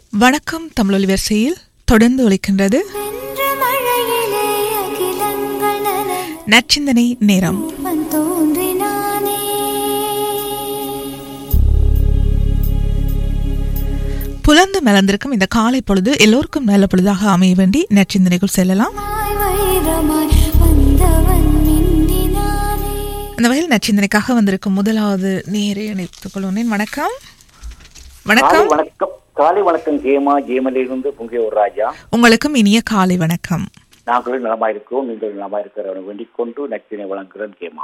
வணக்கம் தமிழொலி வரிசையில் தொடர்ந்து ஒலிக்கின்றது வென்ற மழையிலே அகிலங்கள் நனைய நச்சிந்தனை நேரம் தேவன் தோன்றினானே புலந்து மலர்ந்திருக்கும் இந்த காலை பொழுது எல்லோருக்கும் நல்ல பொழுதாக அமைய வேண்டி நச்சிந்தனைக்குள் செல்லலாம் மாய் வைரமாய் வந்தவன் மின்னினானே அந்த வகையில் நச்சிந்தனைக்காக வந்திருக்கும் முதலாவது நேரை இணைத்துக் கொள்கிறேன் வணக்கம் காலை வணக்கம் வணக்கம் காலை வணக்கம் ஜெயமா ஜெயமலிருந்து புங்கியூர் ராஜா உங்களுக்கும் இனிய காலை வணக்கம் நாங்களும் நலமாயிருக்கிறோம் நீங்கள் நலமாயிருக்கிறவனை வேண்டிக் கொண்டு நச்சினை வழங்குகிறேன் கேமா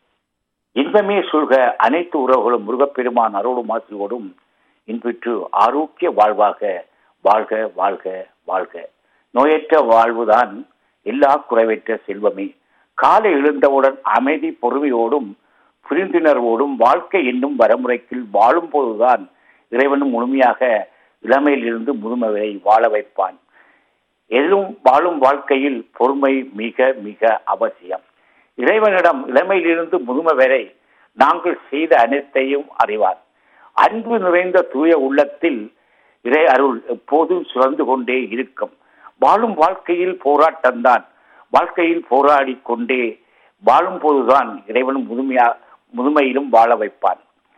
இன்பமே சொல்க அனைத்து உறவுகளும் முருகப்பெருமான் அருளும் ஆசியோடும் இன்பிற்று ஆரோக்கிய வாழ்வாக வாழ்க வாழ்க வாழ்க நோயற்ற வாழ்வுதான் எல்லா குறைவற்ற செல்வமே காலை எழுந்தவுடன் அமைதி பொறுமையோடும் புரிந்துணர்வோடும் வாழ்க்கை என்னும் வரமுறைக்குள் வாழும் போதுதான் இறைவனும் முழுமையாக இளமையிலிருந்து முதுமை வரை வாழ வைப்பான் எதிலும் வாழும் வாழ்க்கையில் பொறுமை மிக மிக அவசியம் இறைவனிடம் இளமையிலிருந்து முதுமை வரை நாங்கள் செய்த அனைத்தையும் அறிவார் அன்பு நிறைந்த தூய உள்ளத்தில் இறை அருள் எப்போதும் சுரந்து கொண்டே இருக்கும் வாழும் வாழ்க்கையில் போராட்டம்தான் வாழ்க்கையில் போராடி கொண்டே வாழும் போதுதான் இறைவன் முதுமையா முதுமையிலும் வாழ வைப்பான்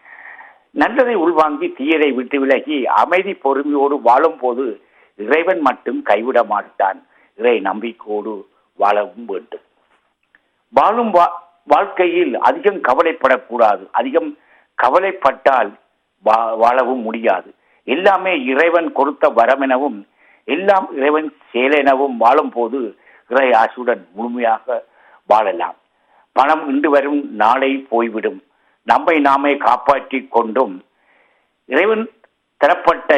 நல்லதை உள்வாங்கி தீயதை விட்டு விலகி அமைதி பொறுமையோடு வாழும் போது இறைவன் மட்டும் கைவிட மாட்டான் இறை நம்பிக்கையோடு வாழவும் வேண்டும் வாழும் வா- வாழ்க்கையில் அதிகம் கவலைப்படக்கூடாது அதிகம் கவலைப்பட்டால் வா- வாழவும் முடியாது எல்லாமே இறைவன் கொடுத்த வரமெனவும் எல்லாம் இறைவன் செயலெனவும் வாழும்போது இறை ஆசுடன் முழுமையாக வாழலாம் பணம் இன்று வரும் நாளை போய்விடும் நம்மை நாமே காப்பாற்றிக் கொண்டும் இறைவன் தரப்பட்ட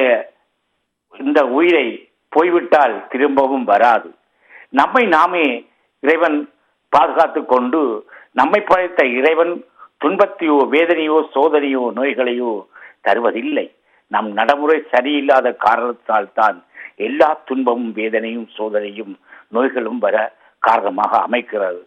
இந்த உயிரை போய்விட்டால் திரும்பவும் வராது நம்மை நாமே இறைவன் பாதுகாத்து கொண்டு நம்மை படைத்த இறைவன் துன்பத்தையோ வேதனையோ சோதனையோ நோய்களையோ தருவதில்லை நம் நடைமுறை சரியில்லாத காரணத்தால் தான் எல்லா துன்பமும் வேதனையும் சோதனையும் நோய்களும் வர காரணமாக அமைக்கிறது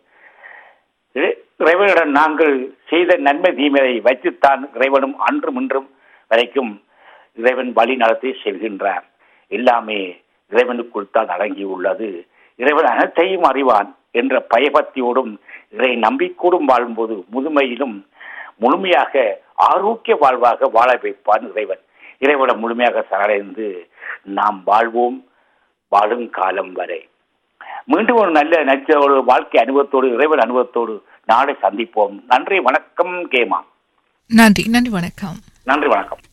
இறை- இறைவனிடம் நாங்கள் செய்த நன்மை தீமையை வைத்துத்தான் இறைவனும் அன்றும் இன்றும் வரைக்கும் இறைவன் வழி நடத்தி செல்கின்றார் எல்லாமே இறைவனுக்குள் தான் அடங்கியுள்ளது இறைவன் அனைத்தையும் அறிவான் என்ற பயபக்தியோடும் இறை நம்பிக்கையோடும் வாழும்போது முதுமையிலும் முழுமையாக ஆரோக்கிய வாழ்வாக வாழ வைப்பான் இறைவன் இறைவனை முழுமையாக சரணடைந்து நாம் வாழ்வோம் வாழும் காலம் வரை மீண்டும் ஒரு நல்ல நச்சோடு வாழ்க்கை அனுபவத்தோடு இறைவன் அனுபவத்தோடு நாளை சந்திப்போம் நன்றி வணக்கம் கேமா நன்றி நன்றி வணக்கம் நன்றி வணக்கம்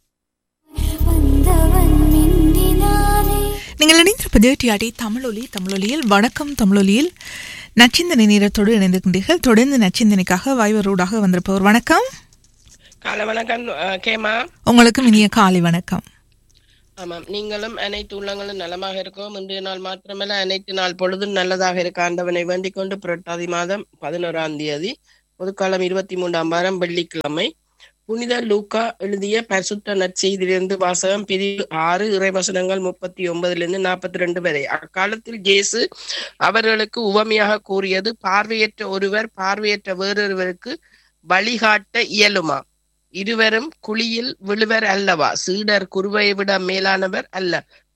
வந்தவன் மின்னினானே நீங்கள் இணைந்திருப்பது டிஆர்டி தமிழொலி தமிழொலியில் வணக்கம் தமிழொலியில் நச்சிந்தனை நேரத்தோடு இணைந்திருக்கின்றீர்கள் தொடர்ந்து நச்சிந்தனைக்காக வாய்வரோடாக வந்திருப்பவர் வணக்கம் காலை வணக்கம் அஹ், கேமா உங்களுக்கும் இனிய காலை வணக்கம் ஆமாம் நீங்களும் அனைத்து உள்ளங்களும் நலமாக இருக்கோம் இன்றைய நாள் மாத்திரமல்ல அனைத்து நாள் பொழுதும் நல்லதாக இருக்க ஆண்டவனை வேண்டிக் கொண்டு புரட்டாதி மாதம் பதினோராம் தேதி பொதுக்காலம் இருபத்தி மூன்றாம் வாரம் வெள்ளிக்கிழமை புனித லூக்கா எழுதிய பரிசுத்த நற்செய்தியிலிருந்து வாசகம் பிரிவு ஆறு இறைவசனங்கள் முப்பத்தி ஒன்பதிலிருந்து நாற்பத்தி ரெண்டு வரை அக்காலத்தில் இயேசு அவர்களுக்கு உவமையாக கூறியது பார்வையற்ற ஒருவர் பார்வையற்ற வேறொருவருக்கு வழிகாட்ட இயலுமா இருவரும் குழியில் விழுவர் அல்லவா சீடர் குருவை விட மேலானவர் அல்ல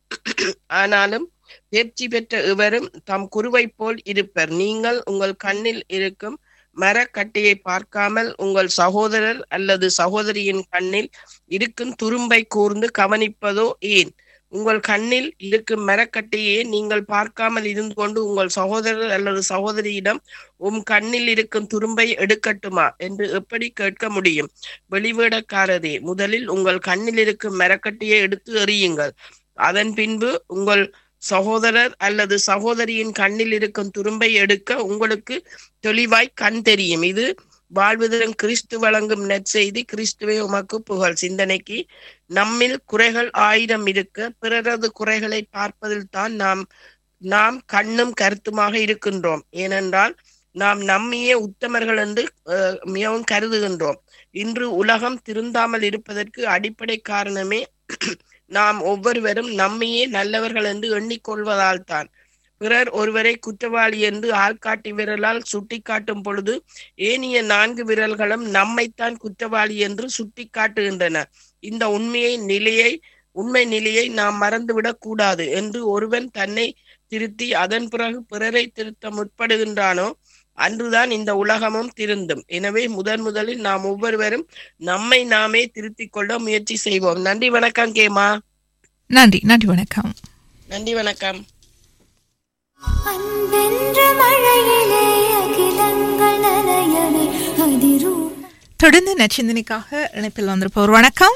ஆனாலும் தேர்ச்சி பெற்ற இவரும் தம் குருவை போல் இருப்பர் நீங்கள் உங்கள் கண்ணில் இருக்கும் மரக்கட்டையை பார்க்காமல் உங்கள் சகோதரர் அல்லது சகோதரியின் கண்ணில் இருக்கும் துரும்பை கூர்ந்து கவனிப்பதோ ஏன் உங்கள் கண்ணில் இருக்கும் மரக்கட்டையே நீங்கள் பார்க்காமல் இருந்து கொண்டு உங்கள் சகோதரர் அல்லது சகோதரியிடம் உம் கண்ணில் இருக்கும் துரும்பை எடுக்கட்டுமா என்று எப்படி கேட்க முடியும் வெளிவேடக்காரரே முதலில் உங்கள் கண்ணில் இருக்கும் மரக்கட்டையை எடுத்து எறியுங்கள் அதன் பின்பு உங்கள் சகோதரர் அல்லது சகோதரியின் கண்ணில் இருக்கும் துரும்பை எடுக்க உங்களுக்கு தெளிவாய் கண் தெரியும் இது வாழ்வுதலும் கிறிஸ்து வழங்கும் நற்செய்தி கிறிஸ்துவை உமக்கு புகழ் சிந்தனைக்கு நம்மில் குறைகள் ஆயிரம் இருக்க பிறரது குறைகளை பார்ப்பதில் தான் நாம் நாம் கண்ணும் கருத்துமாக இருக்கின்றோம் ஏனென்றால் நாம் நம்மையே உத்தமர்கள் என்று அஹ், மிகவும் கருதுகின்றோம் இன்று உலகம் திருந்தாமல் இருப்பதற்கு அடிப்படை காரணமே நாம் ஒவ்வொருவரும் நம்மையே நல்லவர்கள் என்று எண்ணிக்கொள்வதால் தான் பிறர் ஒருவரை குற்றவாளி என்று ஆள்காட்டி விரலால் சுட்டிக்காட்டும் பொழுது ஏனைய நான்கு விரல்களும் நம்மைத்தான் குற்றவாளி என்று சுட்டிக்காட்டுகின்றன இந்த உண்மையை நிலையை உண்மை நிலையை நாம் மறந்துவிடக் கூடாது என்று ஒருவன் தன்னை திருத்தி அதன் பிறகு பிறரை திருத்த முற்படுகின்றானோ அன்றுதான் இந்த உலகமும் திருந்தும் எனவே முதன் முதலில் நாம் ஒவ்வொருவரும் நம்மை நாமே திருத்திக் கொள்ள முயற்சி செய்வோம் நன்றி வணக்கம் கேமா நன்றி நன்றி வணக்கம் நன்றி வணக்கம் அன்பென்ற மழையிலே அகிலங்கள் நனையவே அதிரூ தொடர்ந்து நச்சிந்தனைக்காக இணைப்பில் வந்திருப்பவர் வணக்கம்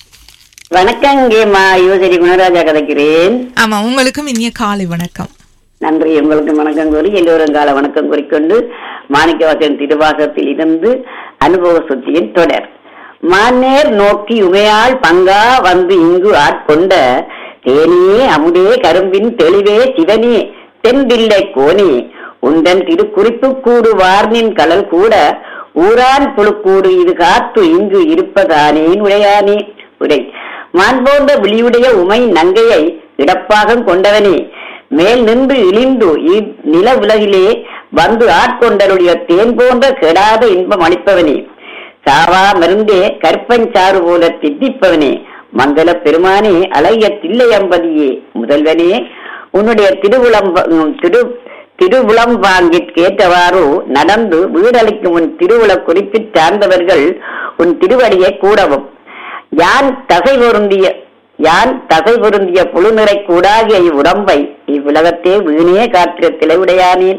வணக்கம் கேமா யுவசரி குணராஜா கதைக்கிறேன் ஆமா உங்களுக்கும் இனிய காலை வணக்கம் நன்றி உங்களுக்கு வணக்கம் கூறி எல்லோரும் கால வணக்கம் கூறிக்கொண்டு மாணிக்கவாசன் திருவாசத்தில் இருந்து அனுபவ சுத்தியின் தொடர் மாநேர் நோக்கி உமையாள் பங்கா வந்து இங்கு ஆட்கொண்ட தேனியே அமுதே கரும்பின் தெளிவே சிவனே தென்பிள்ளை கோனே உந்தன் திருக்குறிப்பு கூடு வார்னின் கடல் கூட ஊரான் புழுக்கூடு இது காத்து இங்கு இருப்பதானேன் உடையானே உரை மான் போன்ற விழியுடைய உமை நங்கையை இடப்பாகம் கொண்டவனே மேல் நின்று இழிந்து இந்நில உலகிலே வந்து ஆட்கொண்டருடைய தேன் போன்ற கெடாத இன்பம் அளிப்பவனே சாவா மருந்தே கற்பஞ்சாறு போல தித்திப்பவனே மங்கள பெருமானே அழகிய தில்லையம்பதியே முதல்வனே உன்னுடைய திருவுளம்ப திரு திருவுளம்பாங்கிற்கேற்றவாறு நடந்து வீடளிக்கும் உன் திருவுள குறிப்பில் சார்ந்தவர்கள் உன் திருவடியை கூடவும் யான் தசை பொருந்திய யான் தசை பொருந்திய புழுநிறை கூடாகிய இவ்வுடம்பை இவ்வுலகத்தே வீணே காற்றிய உடையானேன்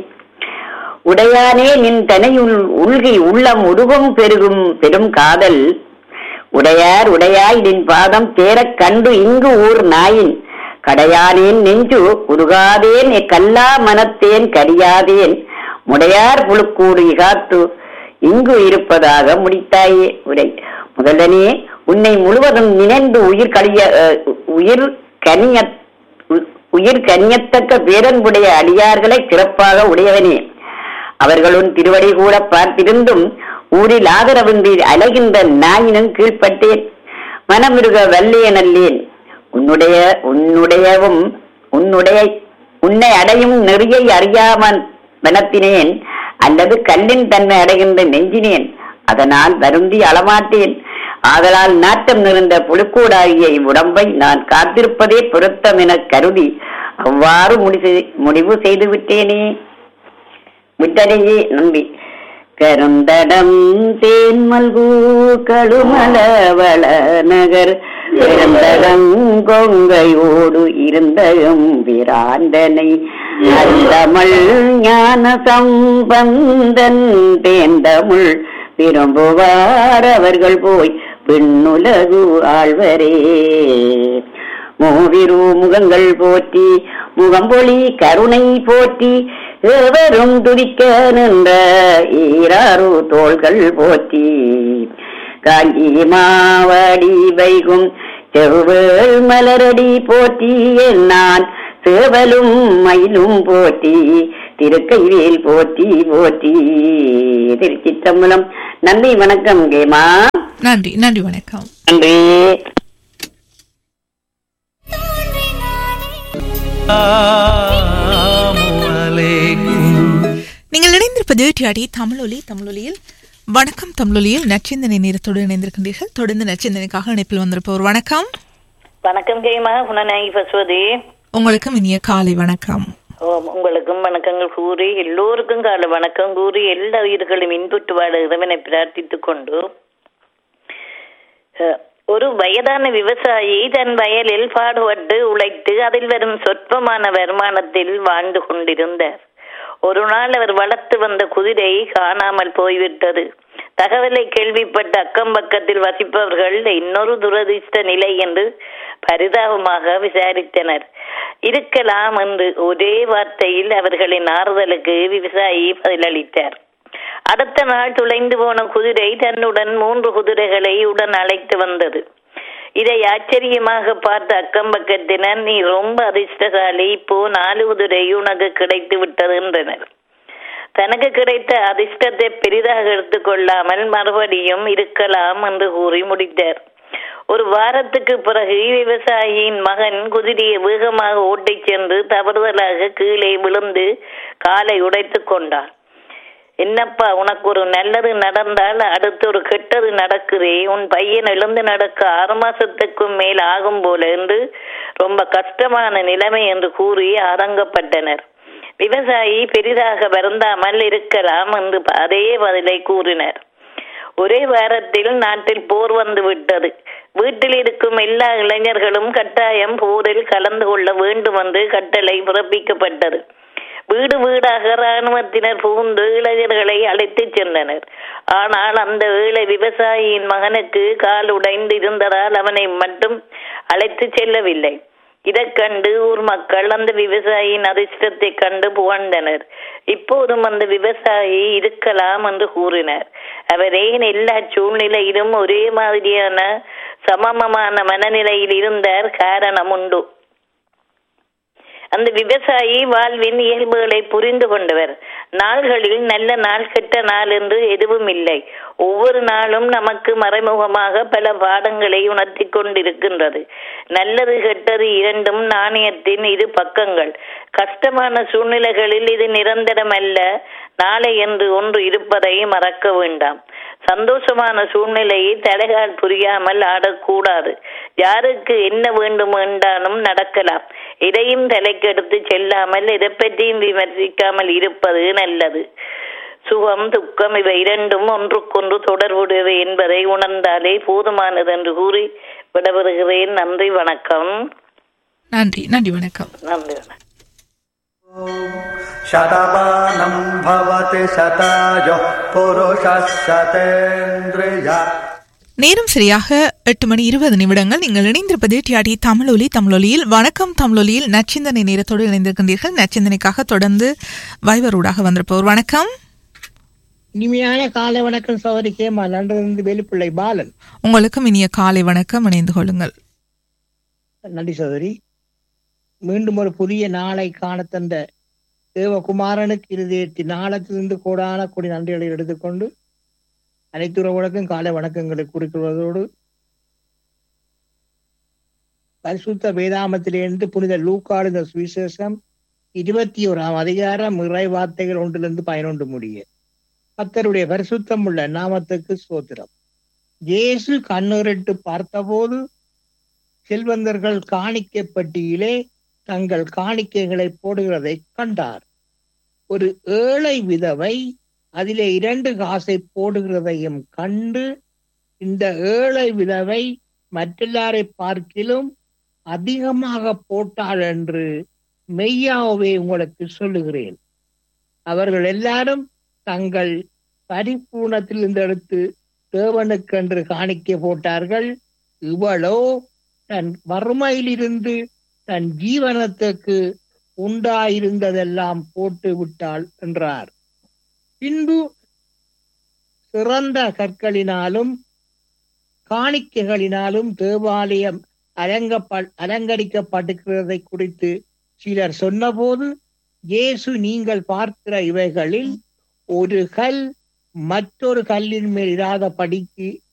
உடையானே நின் தனையுள் உள்கி உள்ளம் உருவம் பெருகும் பெரும் காதல் உடையார் உடையாய் நின் பாதம் தேரக் கண்டு இங்கு ஊர் நாயின் கடையானேன் நெஞ்சு உருகாதேன் கல்லா மனத்தேன் கரியாதேன் முடையார் புழுக்கூடு இகாத்து இங்கு இருப்பதாக முடித்தாயே உரை முதல்வனே உன்னை முழுவதும் நினைந்து உயிர் கழிய அஹ், உயிர் கனிய உ- உயிர் கனியத்தக்க பேரன்புடைய அடியார்களை சிறப்பாக உடையவனே அவர்களும் திருவடி கூட பார்த்திருந்தும் ஊரில் ஆதரவின்றி அலைகின்ற நாயினும் கீழ்ப்பட்டேன் மனமிருக வல்லிய நல்லேன் உன்னுடைய உன்னுடையவும் உன்னுடைய உன்னை அடையும் நெறியை அறியாமல் வனத்தினேன் அல்லது கல்லின் தன்மை அடைகின்ற நெஞ்சினேன் அதனால் வருந்தி அளமாட்டேன் ஆதலால் நாட்டம் நிறைந்த புழுக்கூடாகிய இவ்வுடம்பை நான் காத்திருப்பதே பொருத்தம் எனக் கருதி அவ்வாறு முடிவு முடிவு செய்து விட்டேனே விட்டனையே நம்பி கருந்தடம் தேன்மல்கு கழுமலவள நகர் பிறந்தடம் கொங்கையோடு இருந்தயம் பிராந்தனை அந்தமிழ் ஞான சம்பந்தன் தேந்தமிழ் விரும்புவார் அவர்கள் போய் பின்னுலகு ஆழ்வரே மூவிரு முகங்கள் போற்றி முகம்பொழி கருணை போற்றி எவரும் துதிக்க நின்ற ஈராறு தோள்கள் போற்றி காஞ்சி மாவடி வைகும் செவ்வேள் மலரடி போற்றி நான் சேவலும் மயிலும் போற்றி திருக்கைவேல் போற்றி போற்றி திருச்சித்தம்பலம் நன்றி வணக்கம் கேமா நன்றி நன்றி வணக்கம் நன்றி நீங்கள் இணைந்திருப்பது டிஆடி தமிழொலி தமிழொலியில் வணக்கம் தமிழொலியில் நச்சிந்தனை நேரத்தோடு இணைந்திருக்கின்றீர்கள் தொடர்ந்து நச்சிந்தனைக்காக இணைப்பில் வந்திருப்பவர் வணக்கம் வணக்கம் கேமா குணநாயகி பசுவதி உங்களுக்கும் இனிய காலை வணக்கம் ஓம் உங்களுக்கும் வணக்கங்கள் கூறி எல்லோருக்கும் கால வணக்கம் கூறி எல்லா உயிர்களும் இன்புற்று வாழ இறைவனை பிரார்த்தித்துக் கொண்டு அஹ், ஒரு வயதான விவசாயி தன் வயலில் பாடுபட்டு உழைத்து அதில் வரும் சொற்பமான வருமானத்தில் வாழ்ந்து கொண்டிருந்தார் ஒரு நாள் அவர் வளர்த்து வந்த குதிரை காணாமல் போய்விட்டது தகவலை கேள்விப்பட்ட அக்கம் பக்கத்தில் வசிப்பவர்கள் இன்னொரு துரதிர்ஷ்ட நிலை என்று பரிதாபமாக விசாரித்தனர் இருக்கலாம் என்று ஒரே வார்த்தையில் அவர்களின் ஆறுதலுக்கு விவசாயி பதிலளித்தார் அடுத்த நாள் துளைந்து போன குதிரை தன்னுடன் மூன்று குதிரைகளை உடன் அழைத்து வந்தது இதை ஆச்சரியமாக பார்த்த அக்கம் பக்கத்தினர் நீ ரொம்ப அதிர்ஷ்டசாலி இப்போ நாலு குதிரை உனக்கு கிடைத்து விட்டது என்றனர் தனக்கு கிடைத்த அதிர்ஷ்டத்தை பெரிதாக எடுத்துக்கொள்ளாமல் மறுபடியும் இருக்கலாம் என்று கூறி முடித்தார் ஒரு வாரத்துக்கு பிறகு விவசாயியின் மகன் குதிரையை வேகமாக ஓட்டிச் சென்று தவறுதலாக கீழே விழுந்து காலை உடைத்துக் கொண்டான் என்னப்பா உனக்கு ஒரு நல்லது நடந்தால் அடுத்து ஒரு கெட்டது நடக்குதே உன் பையன் எழுந்து நடக்க ஆறு மாசத்துக்கும் மேல் ஆகும் போல என்று ரொம்ப கஷ்டமான நிலைமை என்று கூறி ஆதங்கப்பட்டனர் விவசாயி பெரிதாக வருந்தாமல் இருக்கலாம் என்று அதே பதிலை கூறினர் ஒரே வாரத்தில் நாட்டில் போர் வந்து விட்டது வீட்டில் இருக்கும் எல்லா இளைஞர்களும் கட்டாயம் போரில் கலந்து கொள்ள வேண்டும் என்று கட்டளை பிறப்பிக்கப்பட்டது வீடு வீடாக இராணுவத்தினர் புகுந்து இளைஞர்களை அழைத்துச் சென்றனர் ஆனால் அந்த ஏழை விவசாயியின் மகனுக்கு கால் உடைந்து இருந்ததால் அவனை மட்டும் அழைத்துச் செல்லவில்லை இதைக் கண்டு ஊர் மக்கள் அந்த விவசாயியின் அதிர்ஷ்டத்தை கண்டு புகழ்ந்தனர் இப்போதும் அந்த விவசாயி இருக்கலாம் என்று கூறினர் அவர் ஏன் எல்லா சூழ்நிலையிலும் ஒரே மாதிரியான சமமமான மனநிலையில் இருந்தார் காரணம் உண்டு அந்த விவசாயி வாழ்வின் இயல்புகளை புரிந்து கொண்டவர் நாள்களில் நல்ல நாள் கெட்ட நாள் என்று எதுவும் இல்லை ஒவ்வொரு நாளும் நமக்கு மறைமுகமாக பல பாடங்களை உணர்த்தி கொண்டிருக்கின்றது நல்லது கெட்டது இரண்டும் நாணயத்தின் இரு பக்கங்கள் கஷ்டமான சூழ்நிலைகளில் இது நிரந்தரம் அல்ல நாளை என்று ஒன்று இருப்பதை மறக்க வேண்டாம் சந்தோஷமான சூழ்நிலையை தடைகால் புரியாமல் ஆடக்கூடாது யாருக்கு என்ன வேண்டும் என்றாலும் நடக்கலாம் எதையும் தலைக்கெடுத்து செல்லாமல் எதை பற்றியும் விமர்சிக்காமல் இருப்பது நல்லது சுகம் துக்கம் இவை இரண்டும் ஒன்றுக்கொன்று தொடர்புடையவை என்பதை உணர்ந்தாலே போதுமானது என்று கூறி விடவிடுகிறேன் நன்றி வணக்கம் நன்றி நன்றி வணக்கம் நன்றி வணக்கம் शतमानं भवति शतायुः पुरुषः शतेन्द्रिय நேரம் சரியாக எட்டு மணி இருபது நிமிடங்கள் நீங்கள் இணைந்திருப்பது டிஆடி தமிழொலி தமிழொலியில் வணக்கம் தமிழொலியில் நச்சிந்தனை நேரத்தோடு இணைந்திருக்கின்றீர்கள் நச்சிந்தனைக்காக தொடர்ந்து வைவரூடாக வந்திருப்பவர் வணக்கம் இனிமையான காலை வணக்கம் சோதரி கேமா லண்டனிலிருந்து வேலுப்பிள்ளை பாலன் உங்களுக்கும் இனிய காலை வணக்கம் இணைந்து கொள்ளுங்கள் நன்றி சோதரி மீண்டும் ஒரு புதிய நாளை காண தந்த தேவகுமாரனுக்கு இருதயத்தின் நாளத்திலிருந்து கோடான கொடி நன்றிகளை எடுத்துக்கொண்டு அனைத்து உறவுகளுக்கும் காலை வணக்கங்களை குறிக்கிறதோடு பரிசுத்த வேதாமத்திலிருந்து புனித லூக்காடு இந்த சுவிசேஷம் இருபத்தி ஓராம் அதிகாரம் இறை வார்த்தைகள் ஒன்றிலிருந்து பதினொன்று முடிய கத்தருடைய பரிசுத்தம் உள்ள நாமத்துக்கு சோத்திரம் இயேசு கண்ணுரிட்டு பார்த்தபோது செல்வந்தர்கள் காணிக்கை பட்டியிலே தங்கள் காணிக்கைகளை போடுகிறதை கண்டார் ஒரு ஏழை விதவை அதிலே இரண்டு காசை போடுகிறதையும் கண்டு இந்த ஏழை விதவை மற்றெல்லாரை பார்க்கிலும் அதிகமாக போட்டாள் என்று மெய்யாவே உங்களுக்கு சொல்லுகிறேன் அவர்கள் எல்லாரும் தங்கள் பரிபூர்ணத்திலிருந்து எடுத்து தேவனுக்கென்று காணிக்கை போட்டார்கள் இவளோ தன் வறுமையிலிருந்து தன் ஜீவனத்துக்கு உண்டாயிருந்ததெல்லாம் போட்டு விட்டாள் என்றார் பின்பு சிறந்த கற்களினாலும் காணிக்கைகளினாலும் தேவாலயம் அலங்கப்ப அலங்கரிக்கப்பட்டிருக்கிறதை குறித்து சிலர் சொன்னபோது இயேசு நீங்கள் பார்க்கிற இவைகளில் ஒரு கல் மற்றொரு கல்லின் மேல் இராத படிக்கு